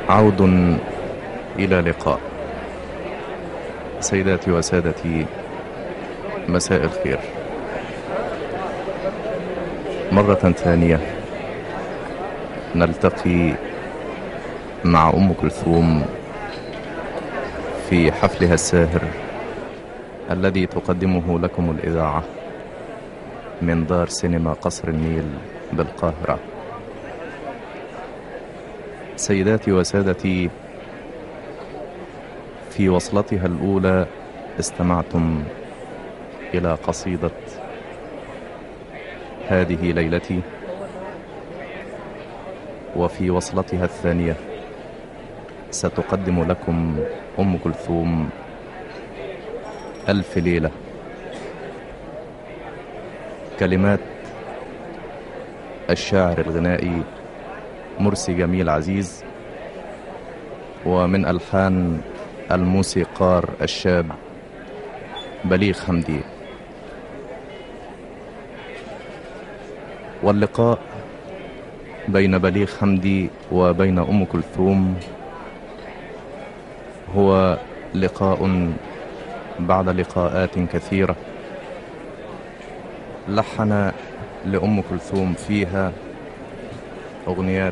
عود إلى لقاء سيداتي وسادتي مساء الخير مرة ثانية نلتقي مع أم كلثوم في حفلها الساهر الذي تقدمه لكم الإذاعة من دار سينما قصر النيل بالقاهرة سيداتي وسادتي في وصلتها الأولى استمعتم إلى قصيدة هذه ليلتي وفي وصلتها الثانية ستقدم لكم أم كلثوم ألف ليلة كلمات الشاعر الغنائي مرسي جميل عزيز ومن ألحان الموسيقار الشاب بليغ حمدي واللقاء بين بليغ حمدي وبين أم كلثوم هو لقاء بعد لقاءات كثيرة لحن لأم كلثوم فيها أغنيات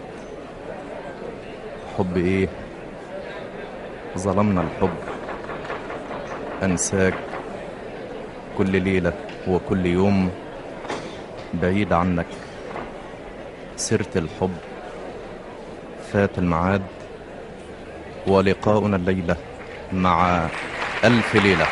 حب إيه ظلمنا الحب أنساك كل ليلة وكل يوم بعيد عنك سرت الحب فات المعاد ولقاؤنا الليلة مع ألف ليلة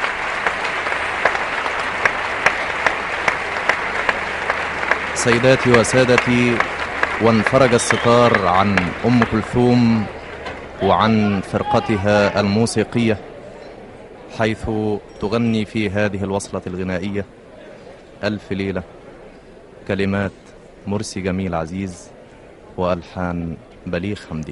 سيداتي وسادتي وانفرج الستار عن أم كلثوم وعن فرقتها الموسيقية حيث تغني في هذه الوصلة الغنائية ألف ليلة كلمات مرسي جميل عزيز وألحان بليغ حمدي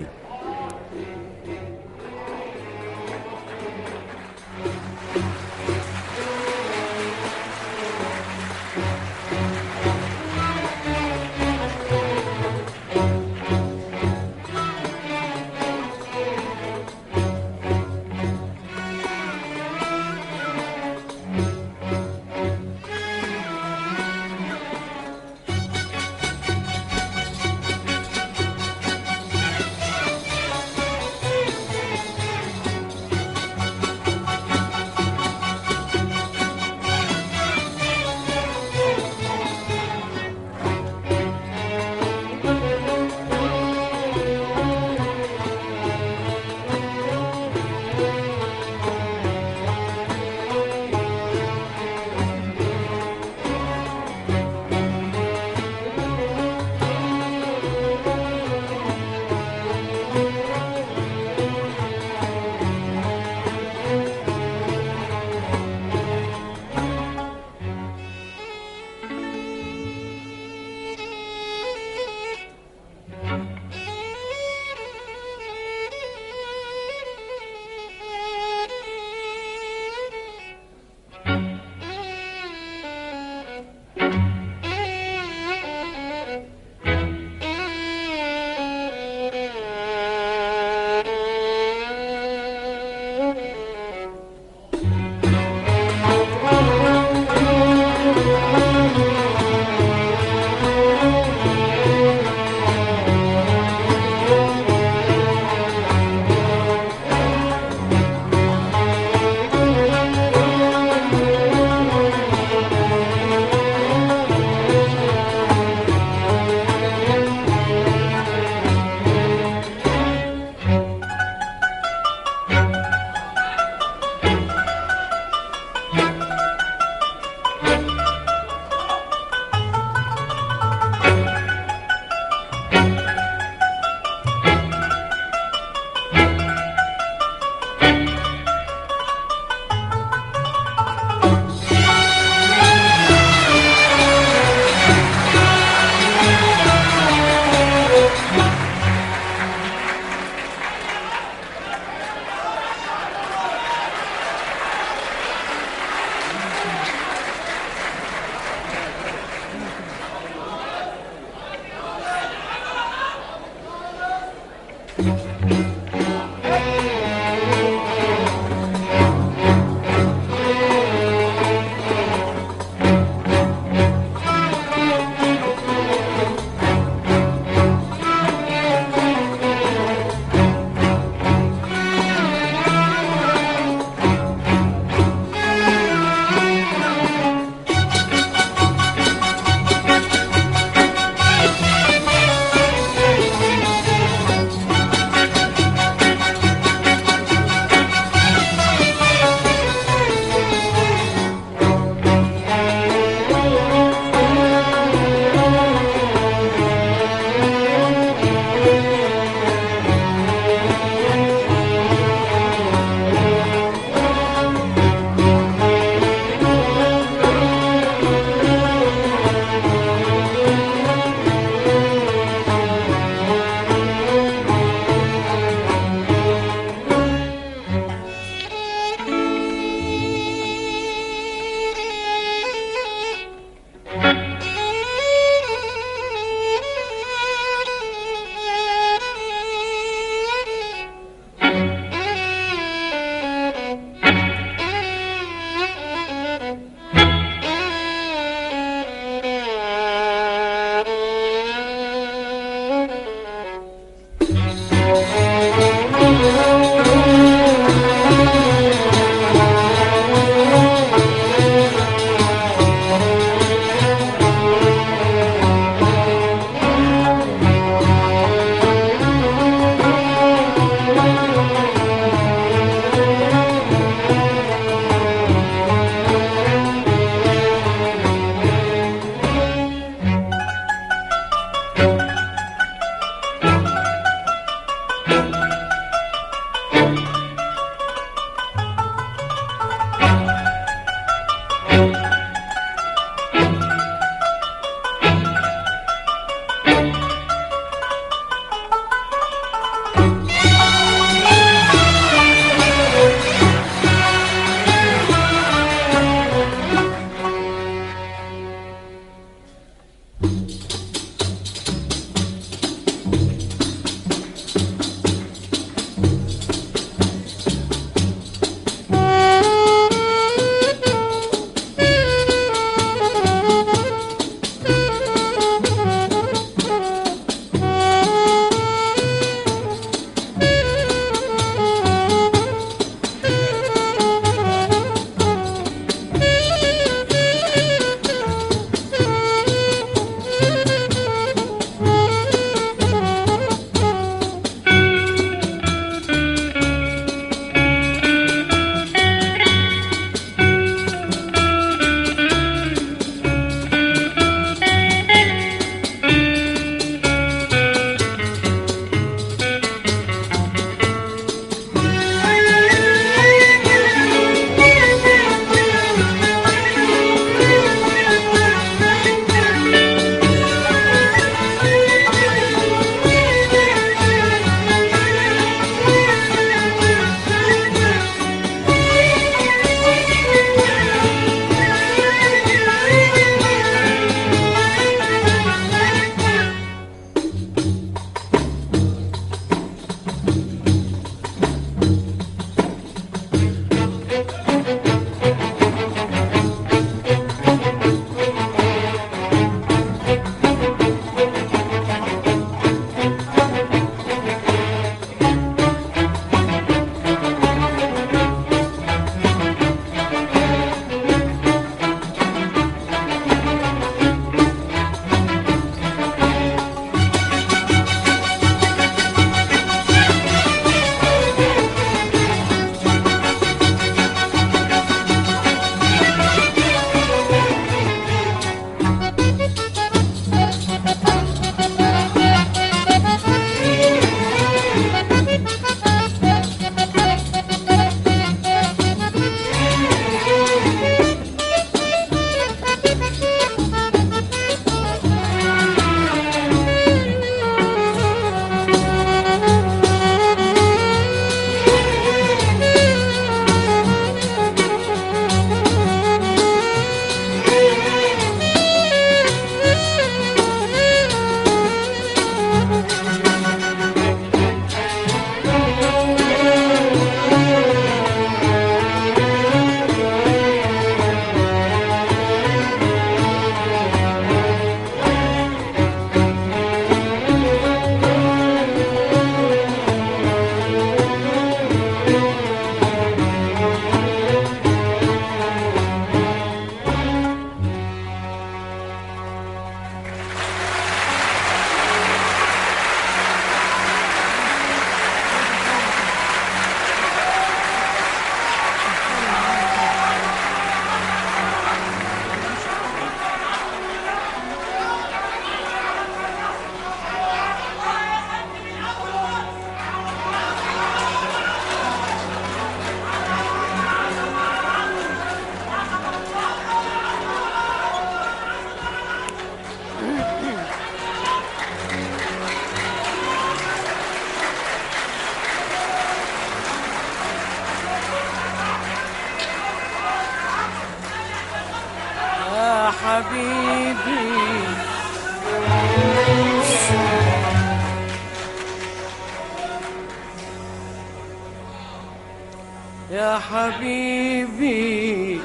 يا حبيبي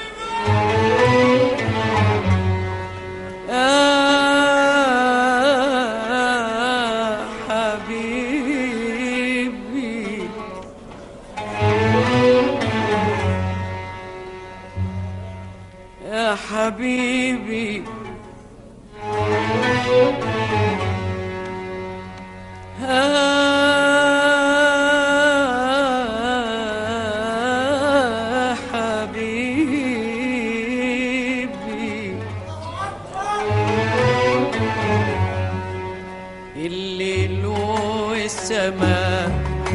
يا حبيبي يا حبيبي يا حبيبي الليل والسماء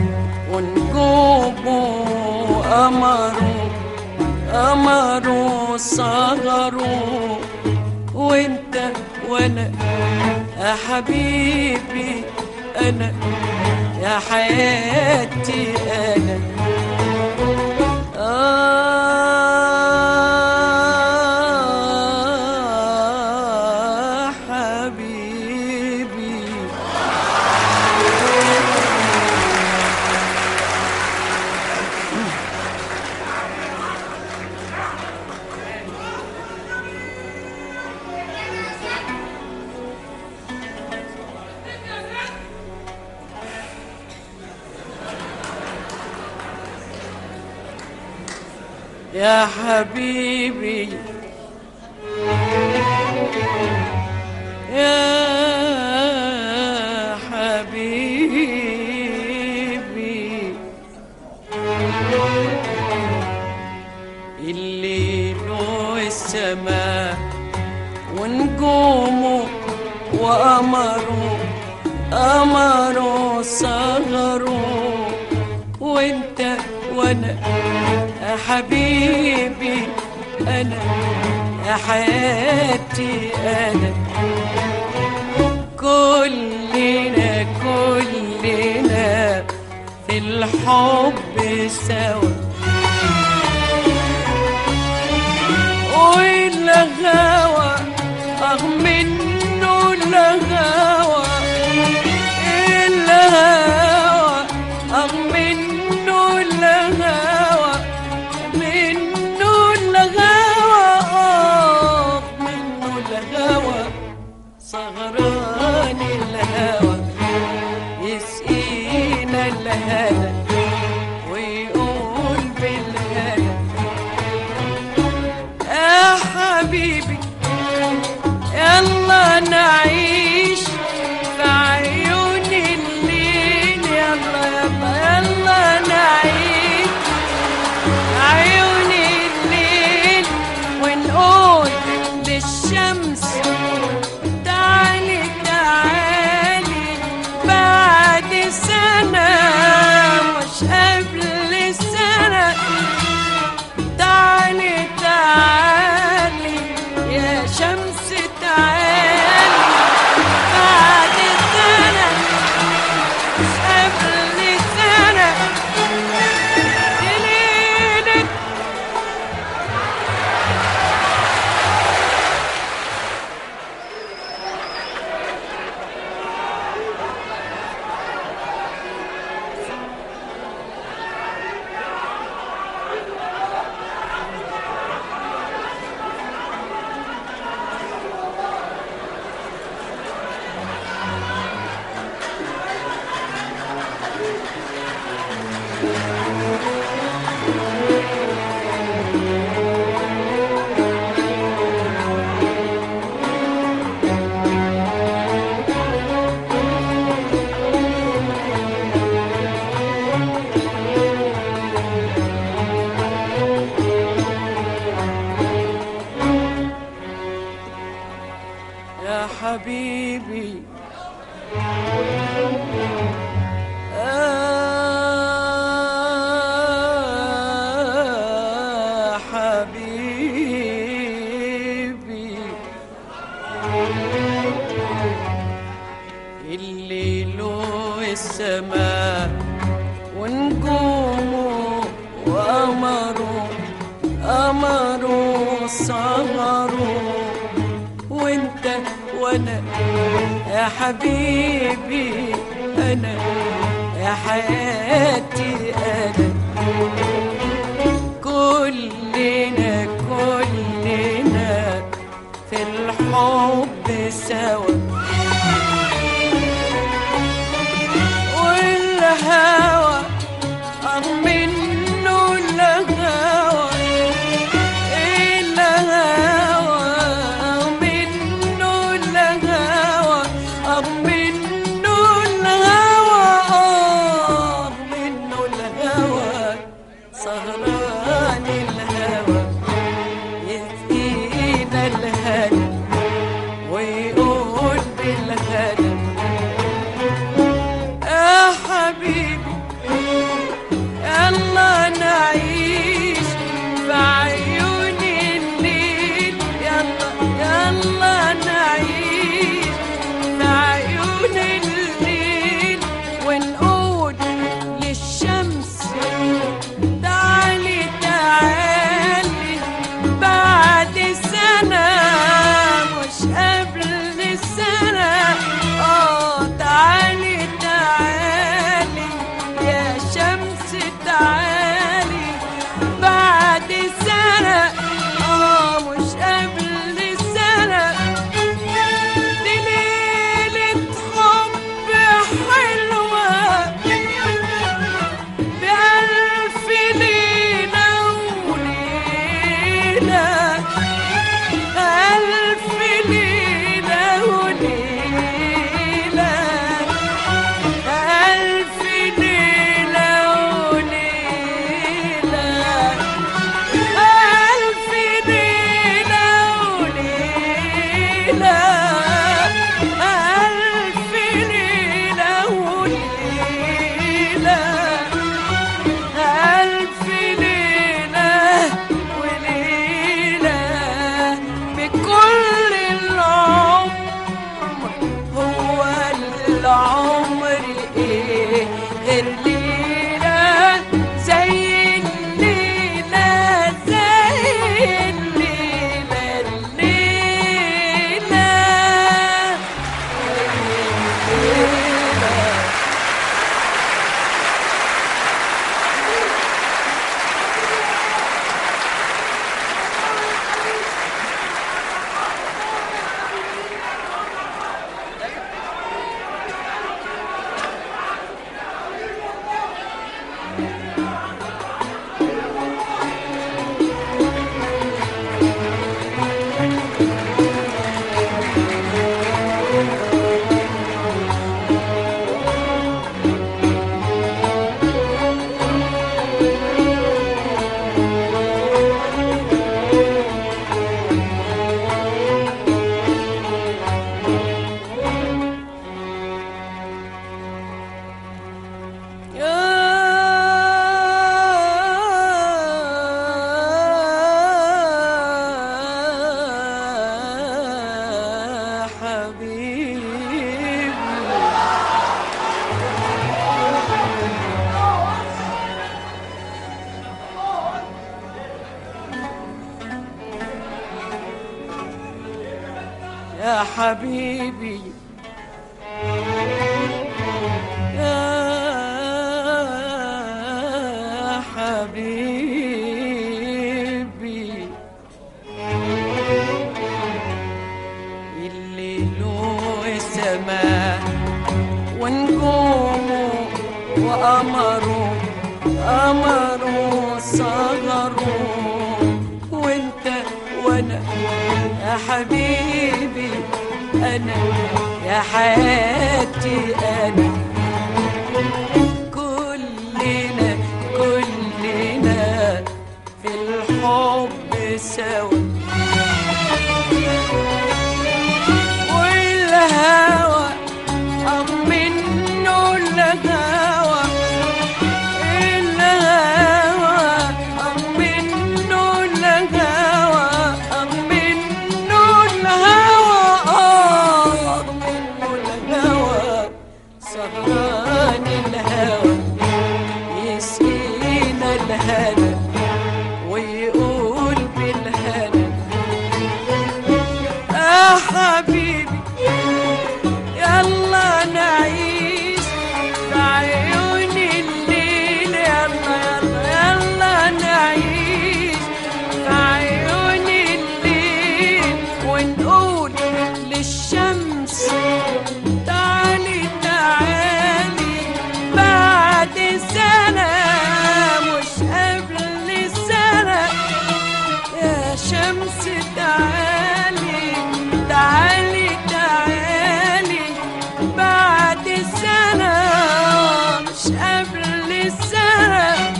ونجومه قمره قمره صغره وانت وانا يا حبيبي انا يا حياتي انا آه حبيبي يا حبيبي يا حبيبي الليل والسماء ونجومه وقمره قمره صغره وانت وانا يا حبيبي انا يا حياتي انا كلنا كلنا في الحب سوا والغاوى اه منه الغاوى الهوى اه منه الهوى منه الغاوى آه منه الغاوى سهران الهوى يسقينا الهنا ويقول بالهنا يا حبيبي يلا نعيش في عيون الليل يلا يلا يلا نعيش عيون الليل ونقول للشمس تعالي تعالي بعد سنة مش قبل سنة تعالي تعالي يا شمس تعالي بعد سنة مش قبل سنة ليلة يا حبيبي آه حبيبي الليل والسماء ونجومه وقمره قمره سهره وانت وانا يا حبيبي انا يا حياتي انا كلنا كلنا في الحب سوا والهوى منه الهوى الهوى منه الهوى منه الهوى منه الهوى سهران الهوى يسقينا الهنا ويقول بالهنا يا حبيبي يلا نعيش في عيون الليل يلا يلا نعيش في عيون الليل ونقول للشمس تعالي تعالي بعد سنة مش قبل السنة اه تعالي تعالي يا شمس تعالي بعد سنة اه مش قبل السنة دي ليلة حب حلوة بألف ليلة وليلة ألف ليلة وليلة ألف ليلة وليلة ألف ليلة وليلة ألف ليلة وليلة ألف ليلة وليلة بكل العمر هو العمر إيه غير ليلة زي الليلة زي الليلة الليلة الليلة يا حبيبي يا حبيبي يا حبيبي الليل والسماء ونجومه وقمره قمره صغره وانت وانا يا حبيبي انا يا حياتي انا كلنا كلنا في الحب سوا والهوى أم منه الهوى الهوى أم منه الهوى أم منه الهوى آه، أم منه الهوى سنة مش قبل سنة يا شمس تعالي تعالي تعالي بعد سنة مش قبل سنة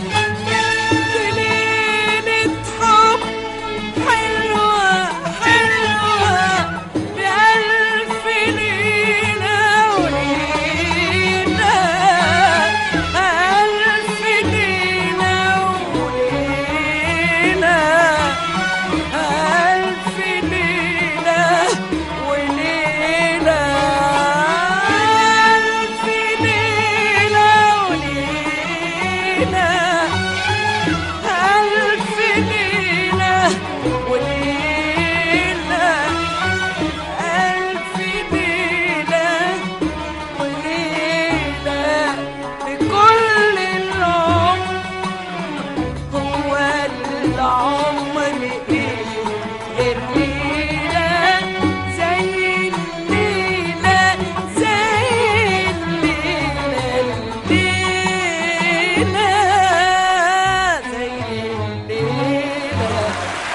ليلة حب حلوة حلوة بألف ليلة وليلة ألف ليلة وليلة ألف ليلة وليلة ألف ليلة وليلة ألف ليلة وليلة ألف ليلة وليلة بكل العمر هو العمر إيه غير ليلة زي الليلة زي الليلة الليلة زي الليلة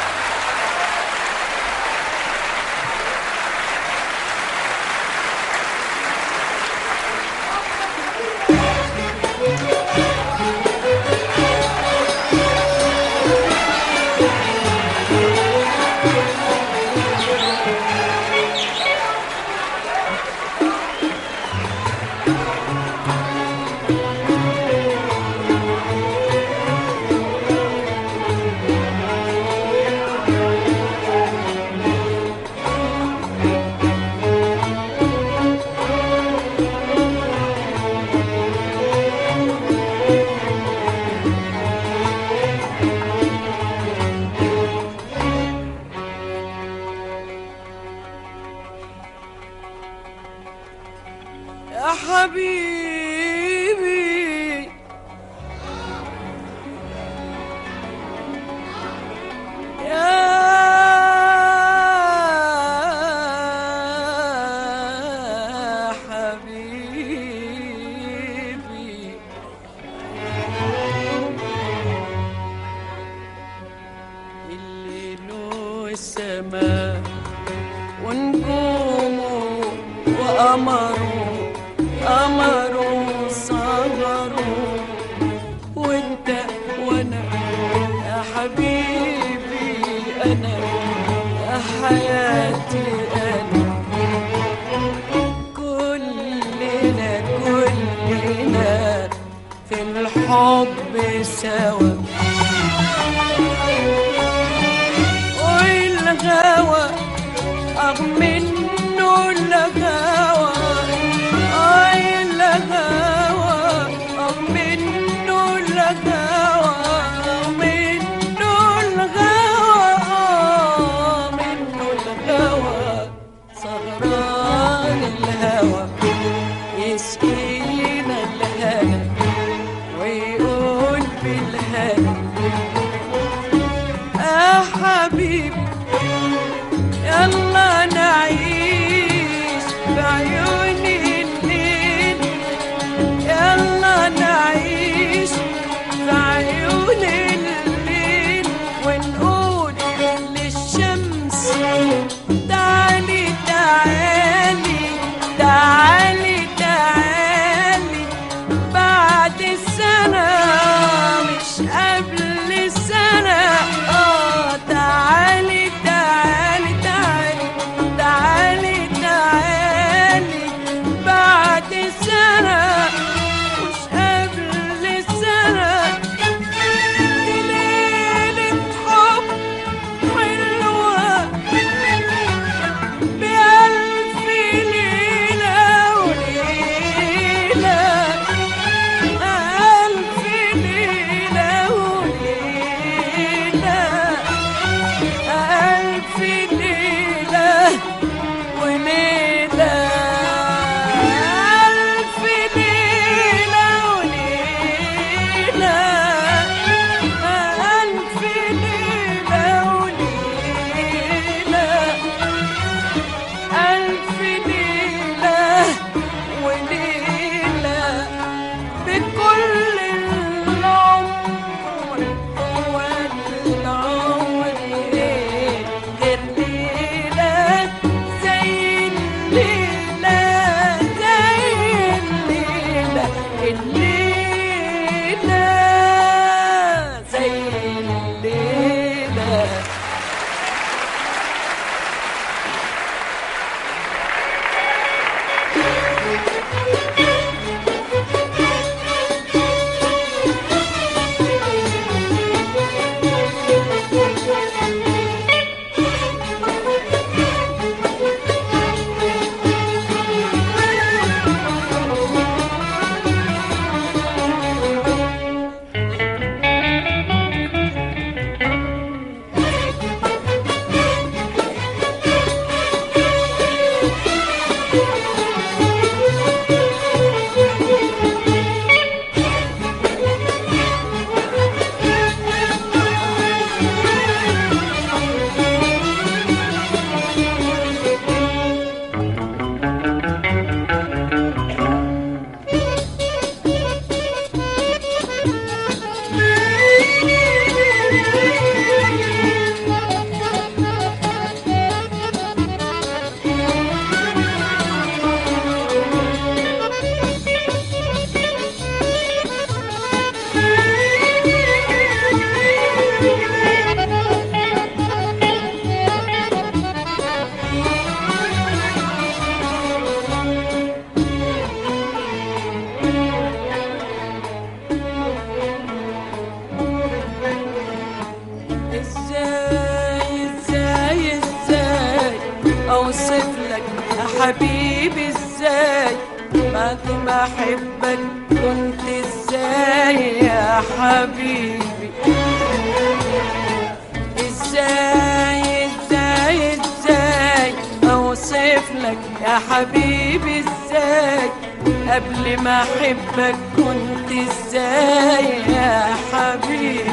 يا حبيبي يا حبيبي الليل والسماء ونجومه وقمره قمره صغره وانت وانا يا حبيبي انا يا حياتي انا كلنا كلنا في الحب سوا والغوى أغم منه الغوى أي الغوى أغم منه الغوى منه الغوى منه الغوى سهران الهوى يسقينا الهنا ويقول بالهنا يا حبيبي يلا نعيش بعيون الليل يلا نعيش بعيون الليل ونقول للشمس تعالي تعالي تعالي تعالي بعد السنة مش قبل السنة اه تعالي تعالي تعالي تعالي تعالي بعد السنة مش قبل السنة دي ليلة حب حلوة بألف ليلة وليلة حبيبي ازاي بعد ما احبك كنت ازاي يا حبيبي ازاي ازاي ازاي اوصف لك يا حبيبي ازاي قبل ما احبك كنت ازاي يا حبيبي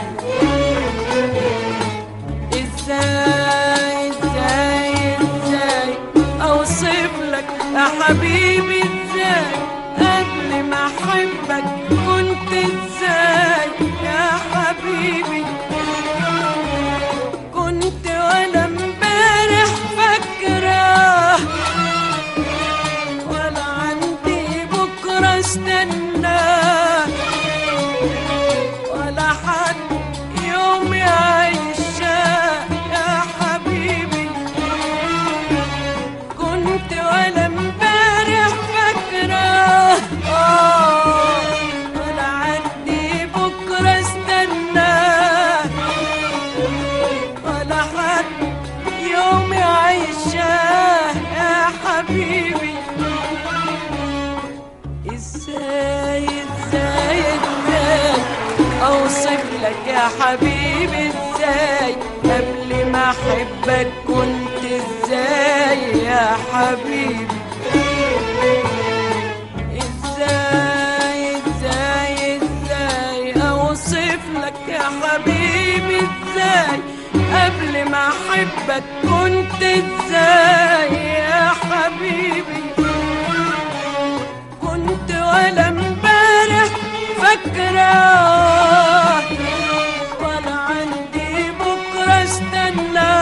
ازاي ازاي ازاي اوصف لك يا حبيبي ازاي قبل ما احبك كنت ازاي يا حبيبي كنت وانا امبارح فاكره ولا عندي بكره استناه ولا حد يوم يعيشها يا حبيبي كنت ولا امبارح فاكرة آه ولا عندي بكرة استنى ولا حد يوم يعيشها يا حبيبي ازاي ازاي ازاي اوصف لك يا حبيبي ازاي قبل ما احبك كنت ازاي يا حبيبي ازاي ازاي ازاي اوصف لك يا حبيبي ازاي قبل ما احبك كنت ازاي يا حبيبي كنت ولا امبارح فاكرة ولا عندي بكرة استنى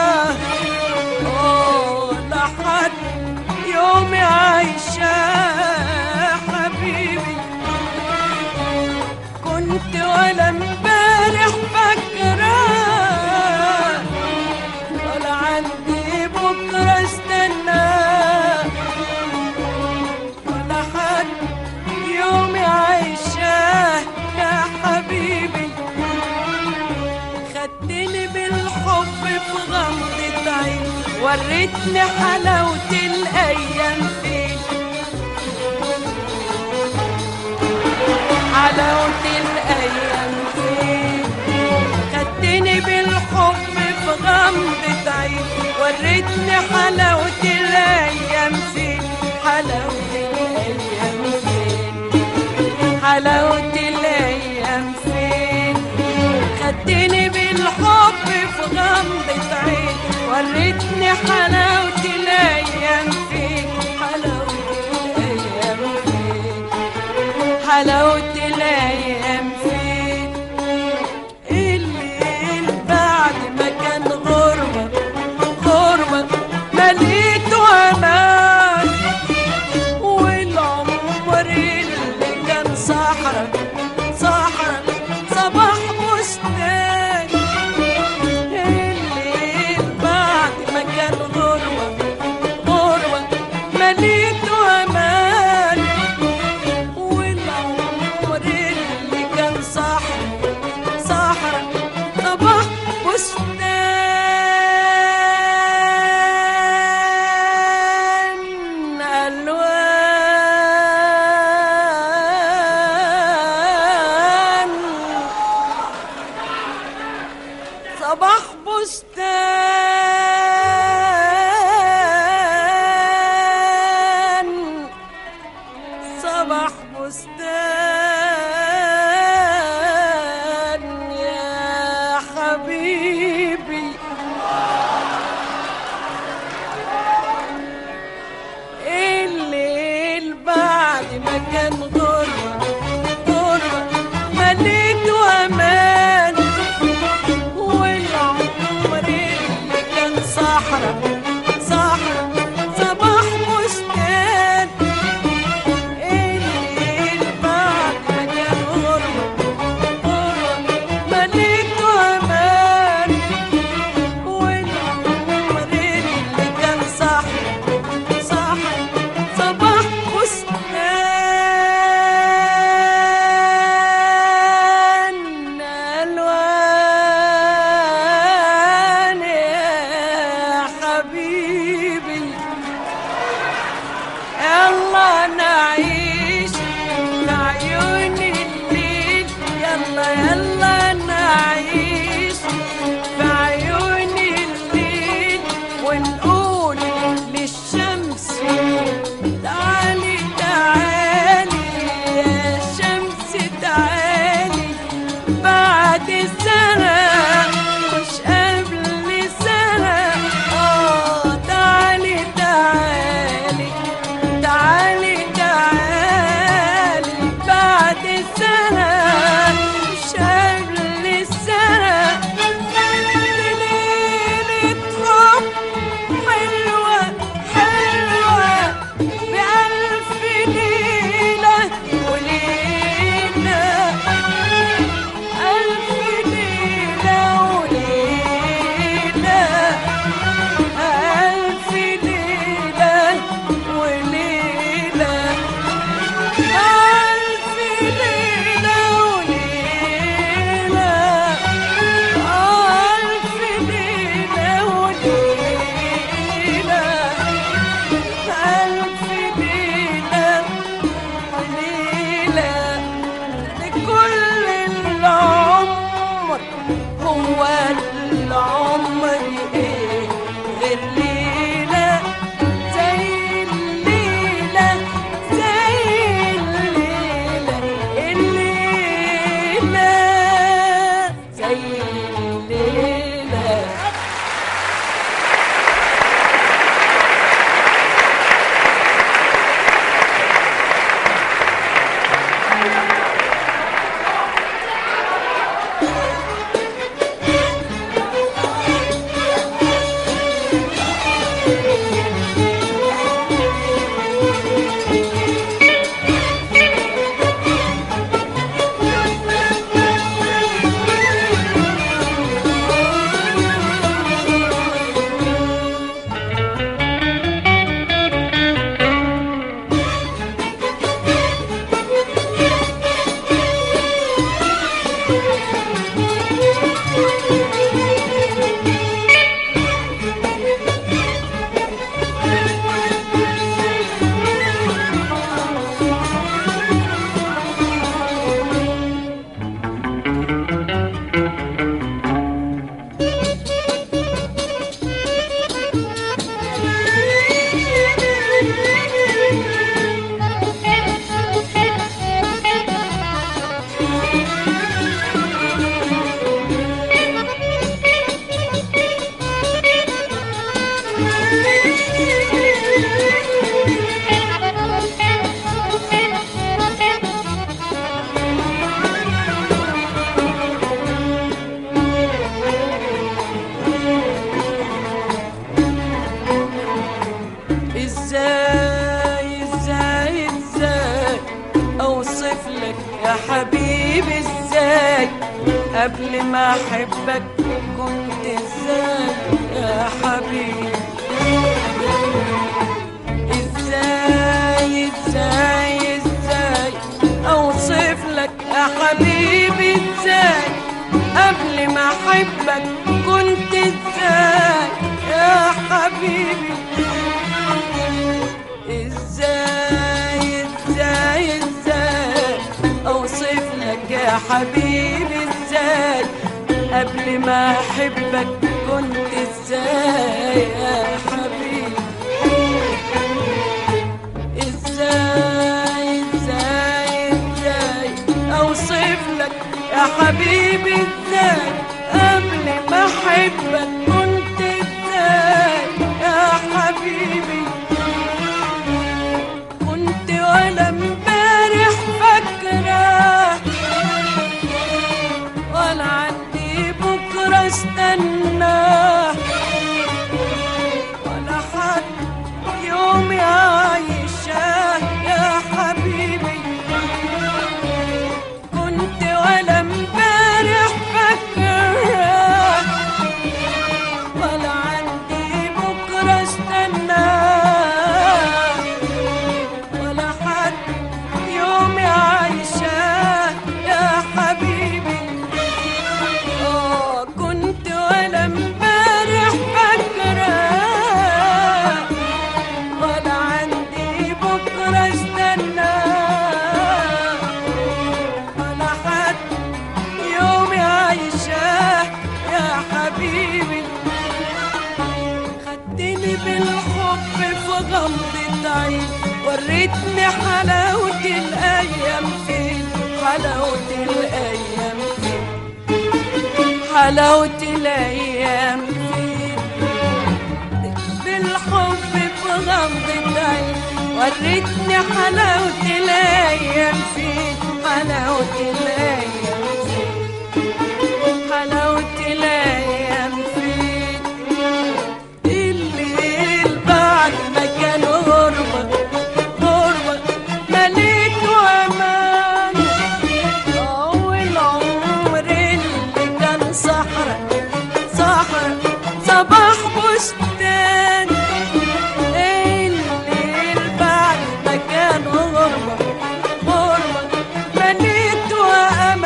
ولا حد يوم عايشة حبيبي كنت ولا امبارح فاكرة ولا عندي بكرة استنى ولا حد يوم عايشاه يا حبيبي خدتني بالحب في غمضة عين وريتني حلاوة الأيام فين حلاوة الأيام فين خدتني بالحب في غمضة عين وريتني حلاوة الأيام فين حلاوة الأيام فين حلاوة الأيام فين خدتني بالحب في غمضة عين وريتني حلاوة الأيام فين حلاوة الأيام فين حلاوة الأيام فين الليل بعد ما كان غربة غربة مليته أمان والعمر اللي كان صحرا صحرا صباح بستان الليل بعد ما كان غربة غربة مليته أمان والعمر اللي كان صحرا صحرا صباح بستان ألوان صباح بستان صباح بستان يا حبيبي الليل بعد ما كان غربة غربة مليته أمان والعمر اللي كان صحرا صحرا صباح بستان الليل بعد ما كان غربة غربة مليته أمان والعمر اللي كان صحرا صحرا صباح بستان ألوان يا حبيبي هو العمر ايه غير ليلة زي الليلة زي الليلة الليلة زي الليلة ازاي ازاي ازاي اوصف لك يا حبيبي ازاي قبل ما احبك كنت ازاي يا حبيبي ازاي ازاي ازاي اوصف لك يا حبيبي ازاي قبل ما احبك كنت ازاي يا حبيبي ازاي ازاي ازاي اوصف لك يا حبيبي ازاي قبل ما احبك كنت ازاي يا حبيبي ازاي ازاي ازاي اوصف لك يا حبيبي ازاي قبل ما احبك كنت ازاي يا حبيبي كنت ولا امبارح فاكرة ولا عندي بكرة استنى ولا حد يوم يعيشه يا حبيبي كنت ولا امبارح فاكرة ولا عندي بكرة استنى ولا حد يوم عايشة يا حبيبي اه كنت ولا امبارح فاكرة ولا عندي بكرة استنى ولا حد يوم عايشة يا حبيبي خدتني بالحب في غمضة عين وريتني حلاوة الأيام فين حلاوة الأيام فين حلاوة الأيام فين بالحب في غمضة عين وريتني حلاوة الأيام فين حلاوة الأيام فين حلاوة الأيام فين الليل بعد ما كان غربة غربة مليك وأمان أول عمر اللي كان صحرا صحرا صباح بستان الليل بعد ما كان غربة غربة مليت وأمان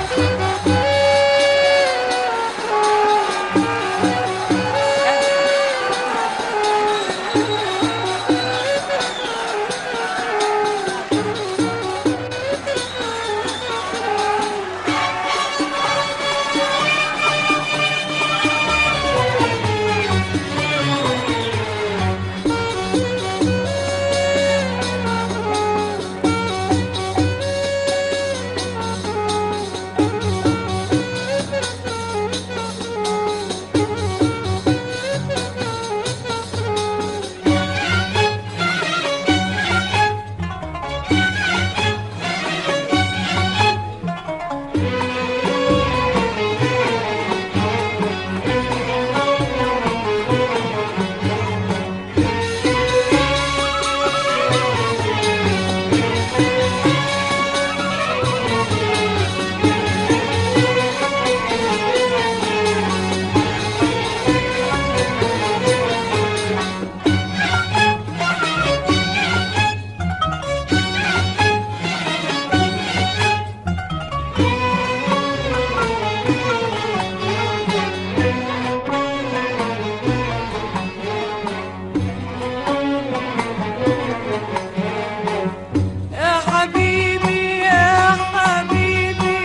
يا حبيبي يا حبيبي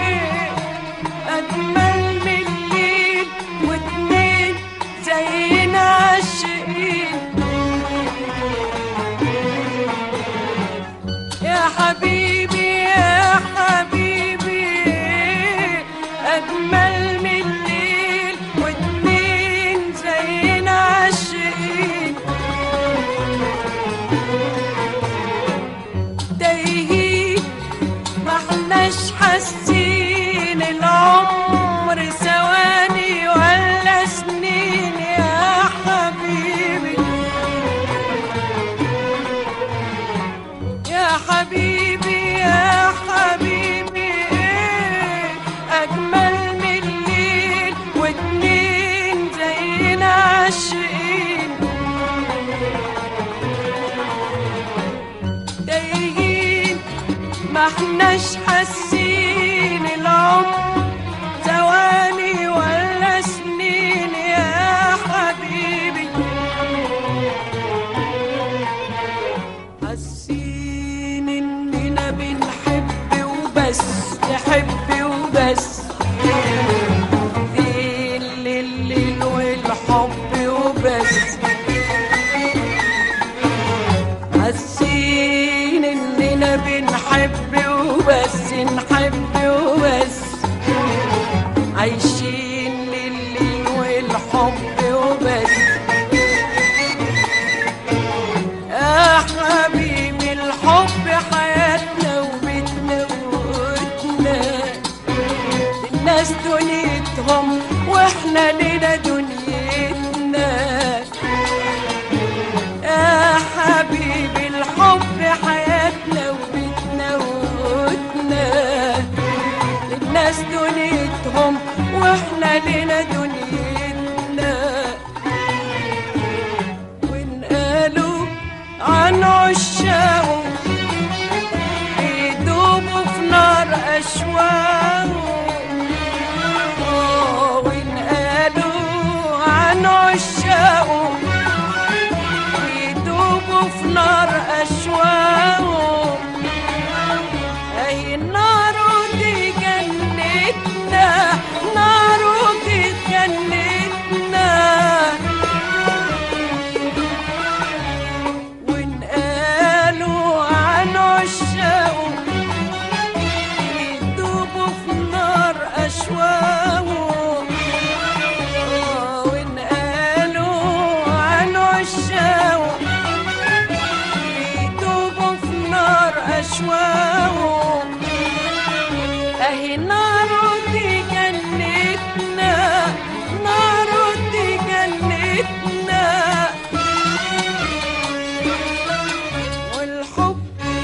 أجمل من الليل واتنين زينا عاشقين يا حبيبي يا حبيبي أجمل من الليل واتنين زينا عاشقين تايهين ما احناش حاسين العمر ثواني ولا سنين يا حبيبي يا حبيبي يا حبيبي أجمل من الليل واتنين زينا عاشقين تايهين ما احناش حاسين العمر ثواني ولا سنين يا حبيبي حاسين اننا بنحب وبس نحب وبس في الليل والحب وبس حاسين اننا بنحب وبس نحب وبس عايشين لليل والحب وبس يا حبيبي الحب حياتنا وبيتنا وقوتنا الناس دنيتهم واحنا لنا دنيتنا يا حبيبي الحب حياتنا وبيتنا وقوتنا الناس دنيتهم واحنا لنا دنيتنا ونقالوا عن عشاقه يدوبوا في نار أشواقه آه، ونقالوا عن عشاقه يدوبوا في نار أشواقه أي النار دي جنتنا نار دي جنتنا ونقالوا عن عشاقه يدوبوا في نار أشواقه آه، ونقالوا عن عشاقه يدوبوا في نار أشواقه أهي نار دي جنتنا نار دي جنتنا والحب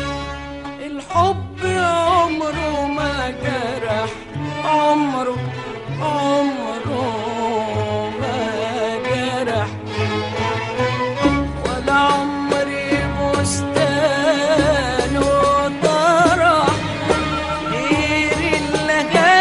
الحب عمره ما جرح عمره عمره ما جرح ولا عمري بستان وطرح غير اللي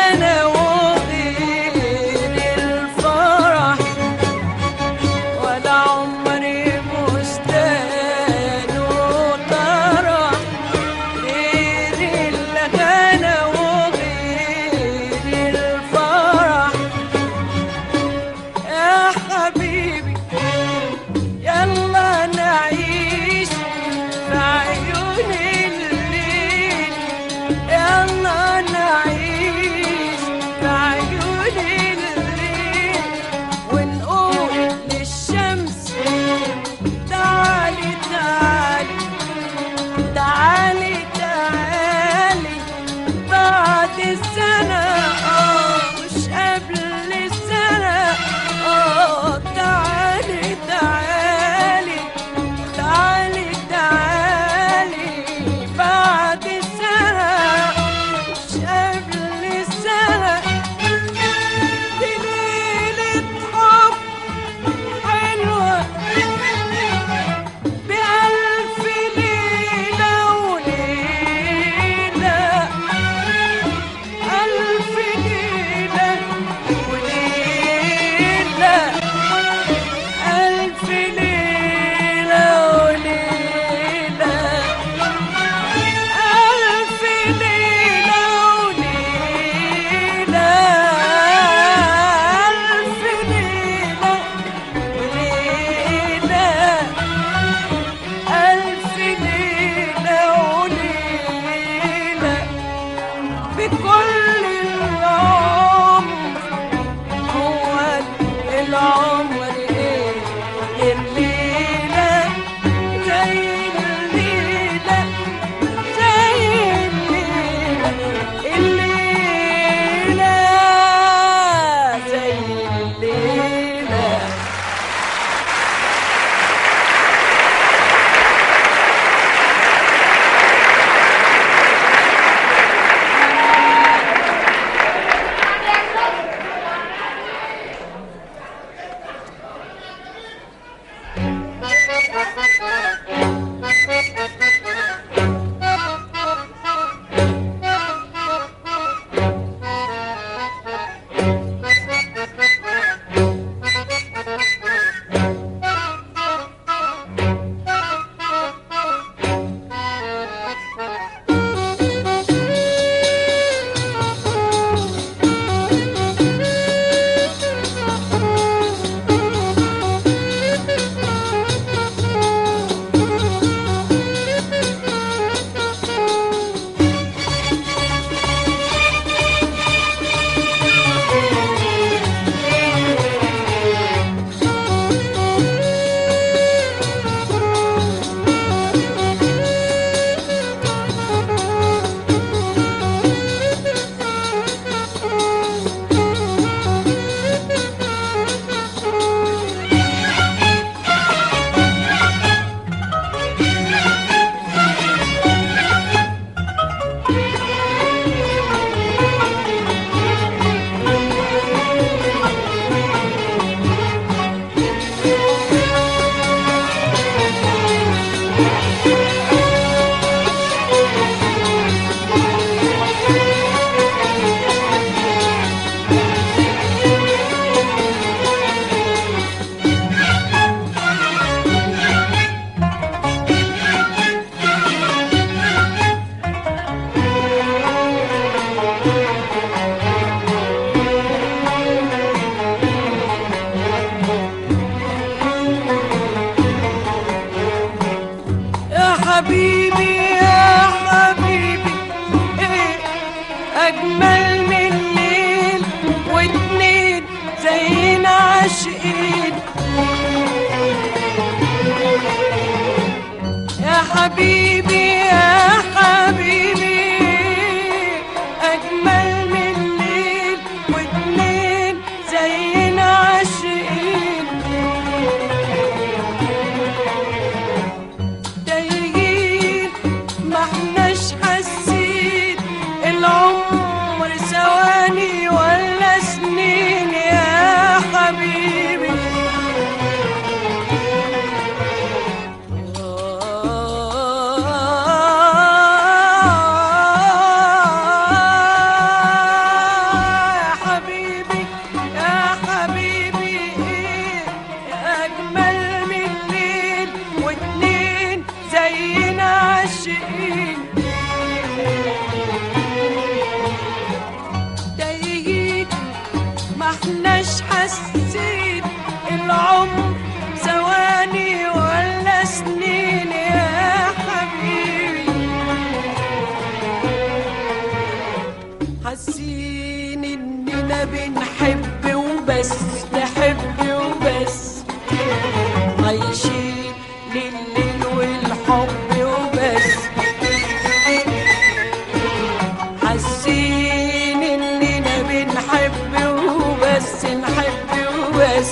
العمر هو العمر ايه الليلة زي الليلة زي الليلة الليلة زي الليلة يا حبيبي يا حبيبي ايه اجمل من ليل واتنين زينا عاشقين يا حبيبي يا حبيبي اجمل من ليل واتنين زينا عاشقين تايهين ما احناش حاسين العمر ثواني ولا سنين يا حبيبي يا حبيبي يا حبيبي ايه اجمل من ليل واتنين زينا عاشقين تايهين ما احناش حاسين العمر ثواني ولا سنين يا حبيبي حاسين اننا بنحب وبس نحب وبس عايشين لليل والحب وبس حاسين اننا بنحب وبس نحب وبس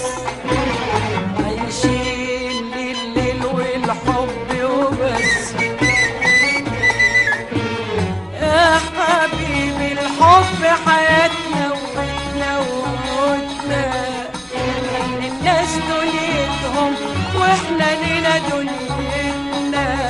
عايشين لليل والحب وبس يا حبيبي الحب حياتنا وبيتنا وموتنا الناس دنيتهم واحنا لينا دنيتنا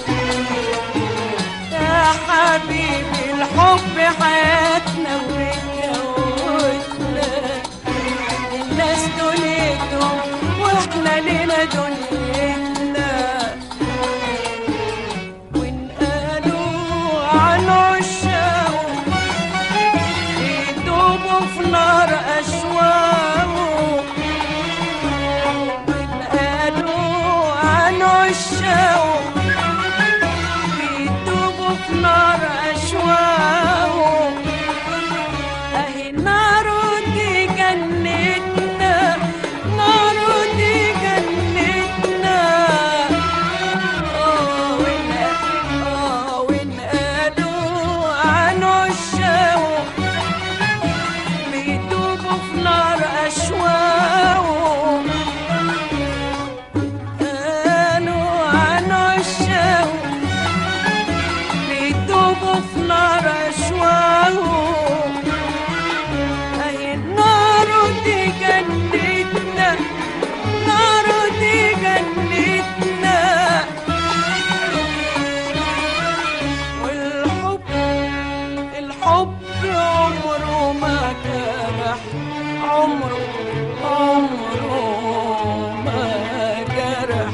يا حبيبي الحب حياتنا وبيتنا وموتنا الناس دنيتهم واحنا لينا دنيتنا وإن قالوا عن عشاقه يدوبوا في نار أشواقه وإن قالوا عن عشاقه يدوبوا في نار أشواقه جرح عمره عمره ما جرح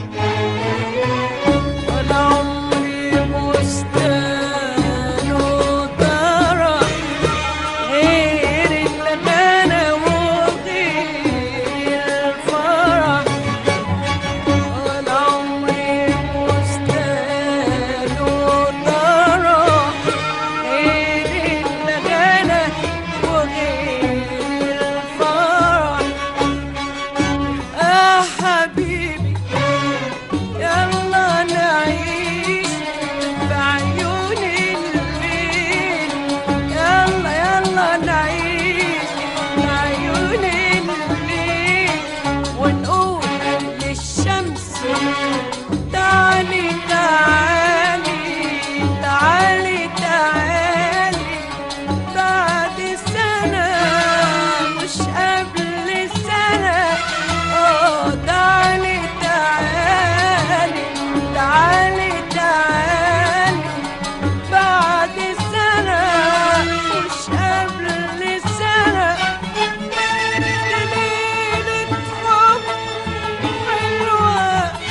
ولا عمري بستان وطرح غير الغنى وغير الفرح ولا عمري بستان وطرح غير الغنى وغير الفرح آه حبيبي يلا نعيش بعيون الليل يلا يلا نعيش بعيون الليل ونقول للشمس تعالي تعالي تعالي تعالي بعد سنة مش قبل سنة اه تعالي تعالي تعالي تعالي بعد سنة مش قبل سنة ليلة حب حلوة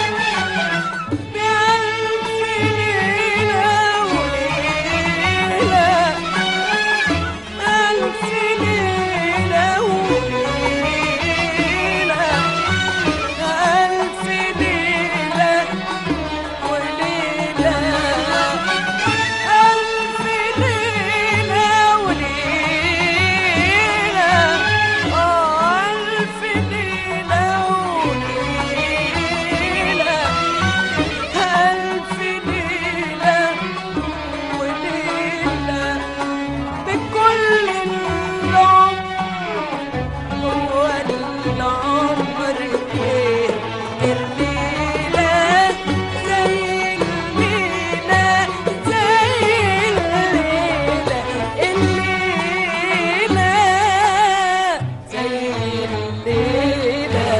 بألف ليلة وليلة ألف ليلة وليلة ألف ليلة وليلة ألف ليلة وليلة آه ألف ليلة وليلة ألف ليلة وليلة بكل العمر هو العمر إيه الليلة زي الليلة زي الليلة الليلة زي الليلة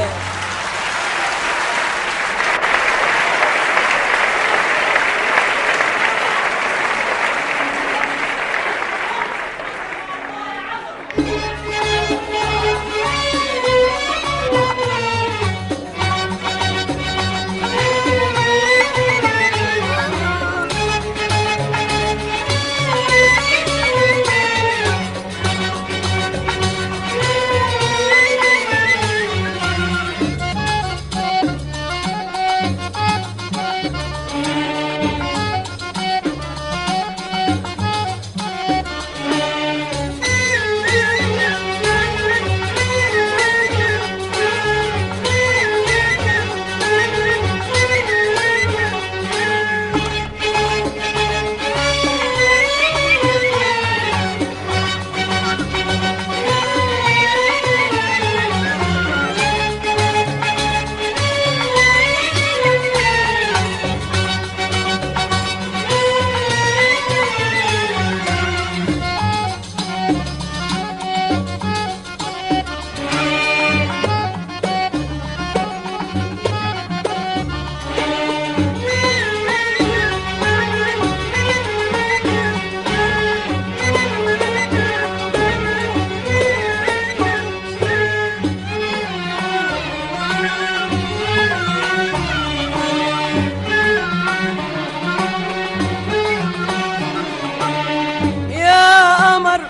يا قمر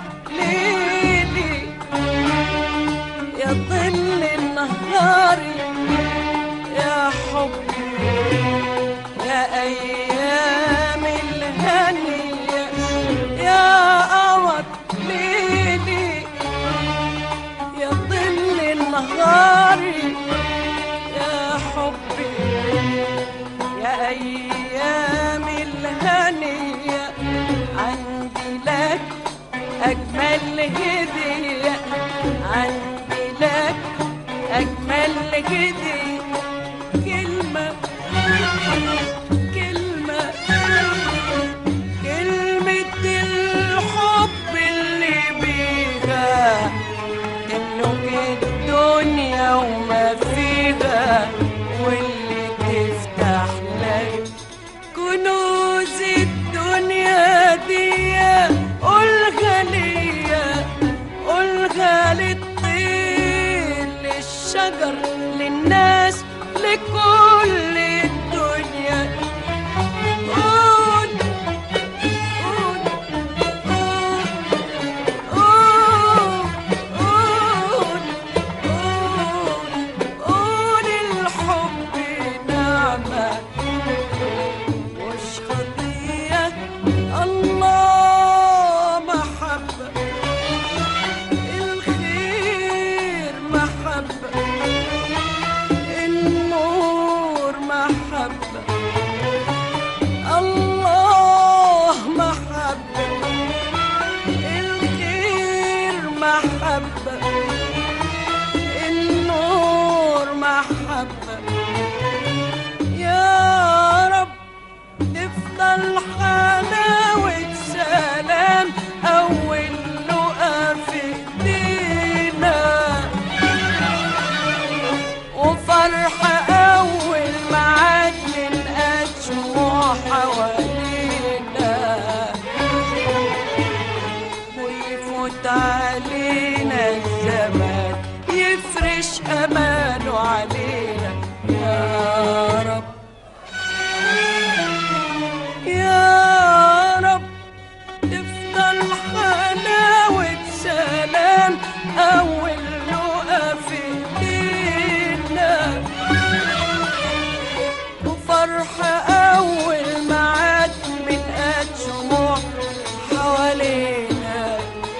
ليلي يا ظل النهار يا حب يا أيام الهنية يا قمر ليلي يا ظل النهار يا حبي يا أيام الهنية عندي لك أجمل هدية عندي لك أجمل هدية كلمة كلمة كلمة الحب اللي بيها تملك الدنيا وما فيها واللي تفتح لك كنوز الدنيا دي قولها ليا قولها محبة النور محبة يا رب تفضل حلاوة سلام أول لقا في ايدينا وفرح أول معاد من أجمع حوالينا ويفوت علينا الزمان يفرش أمانه علينا يا رب يا رب تفضل حلاوة سلام أول لقا في ايدينا وفرح أول معاد من أجمع حوالينا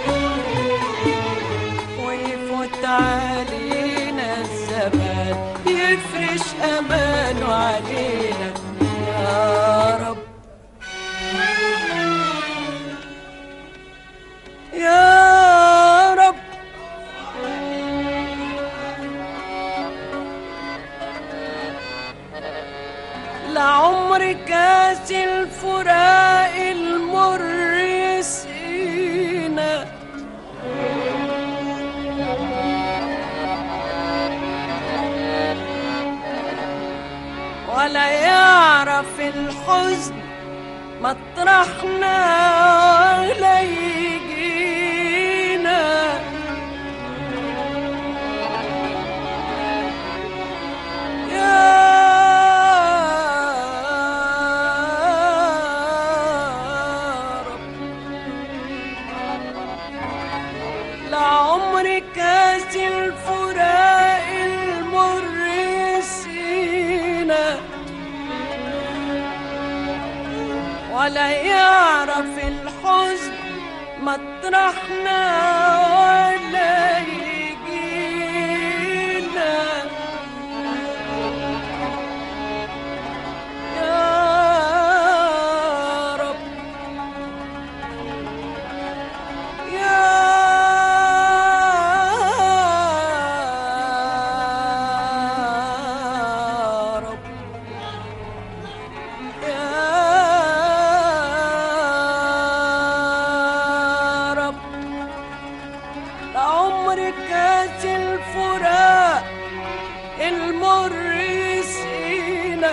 ويفوت علينا الزمان يفرش أمانه علينا يا رب يا رب لعمر كاس الفراق المر يسقينا ولا يعرف الحزن مطرحنا ولا يجينا يا رب لعمر كاس الفراق المر يسقينا ولا يعرف الحزن مطرحنا ولا يجينا يا رب يا رب يا رب لعمر كاس الفراق المر يسقينا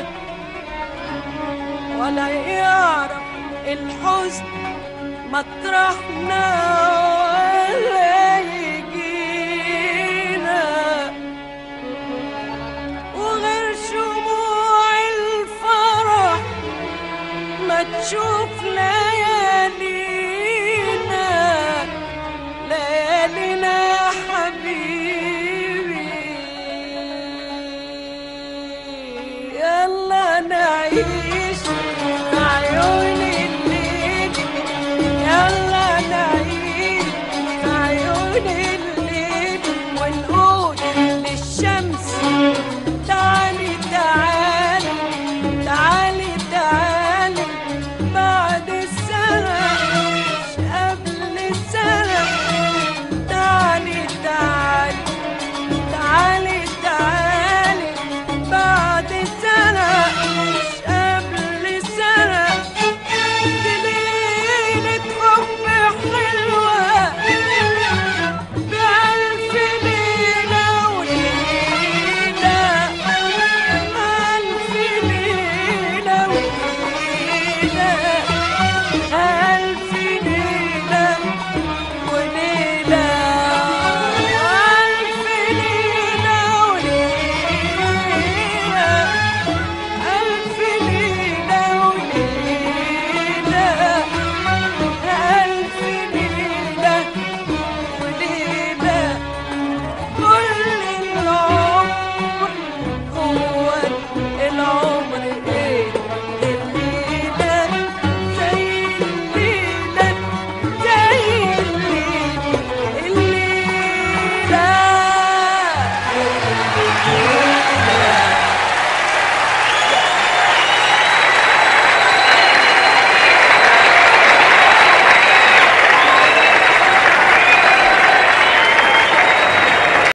ولا يعرف الحزن مطرحنا ولا يجينا وغير شموع الفرح ما تشوف ليالينا ليالينا يا حبيبي يلا نعيش في عيون الليل يلا نعيش في عيون